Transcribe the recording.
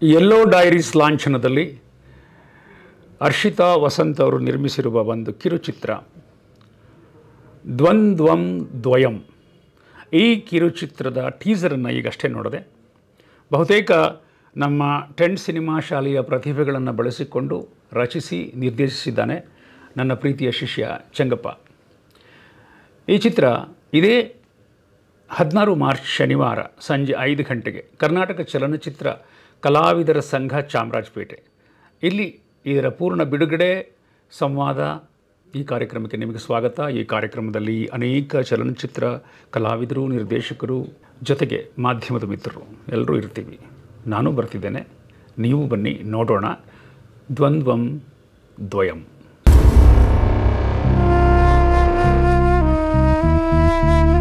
yellow diaries ಲಾಂಛನದಲ್ಲಿ ಹರ್ಷಿತಾ ವಸಂತ್ ಅವರು ನಿರ್ಮಿಸಿರುವ ಒಂದು ಕಿರುಚಿತ್ರ ದ್ವಂದ್ವಂ ದ್ವಯಂ ಈ ಕಿರುಚಿತ್ರದ ಟೀಸರನ್ನು ಈಗಷ್ಟೇ ನೋಡಿದೆ ಬಹುತೇಕ ನಮ್ಮ ಟೆಂಟ್ ಸಿನಿಮಾ ಶಾಲೆಯ ಪ್ರತಿಭೆಗಳನ್ನು ಬಳಸಿಕೊಂಡು ರಚಿಸಿ ನಿರ್ದೇಶಿಸಿದ್ದಾನೆ ನನ್ನ ಪ್ರೀತಿಯ ಶಿಷ್ಯ ಚಂಗಪ್ಪ ಈ ಚಿತ್ರ ಇದೇ ಹದಿನಾರು ಮಾರ್ಚ್ ಶನಿವಾರ ಸಂಜೆ ಐದು ಗಂಟೆಗೆ ಕರ್ನಾಟಕ ಚಲನಚಿತ್ರ ಕಲಾವಿದರ ಸಂಘ ಚಾಮರಾಜಪೇಟೆ ಇಲ್ಲಿ ಇದರ ಪೂರ್ಣ ಬಿಡುಗಡೆ ಸಂವಾದ ಈ ಕಾರ್ಯಕ್ರಮಕ್ಕೆ ನಿಮಗೆ ಸ್ವಾಗತ ಈ ಕಾರ್ಯಕ್ರಮದಲ್ಲಿ ಅನೇಕ ಚಲನಚಿತ್ರ ಕಲಾವಿದರು ನಿರ್ದೇಶಕರು ಜೊತೆಗೆ ಮಾಧ್ಯಮದ ಮಿತ್ರರು ಎಲ್ಲರೂ ಇರ್ತೀವಿ ನಾನು ಬರ್ತಿದ್ದೇನೆ ನೀವು ಬನ್ನಿ ನೋಡೋಣ ದ್ವಂದ್ವಂ ದ್ವಯಂ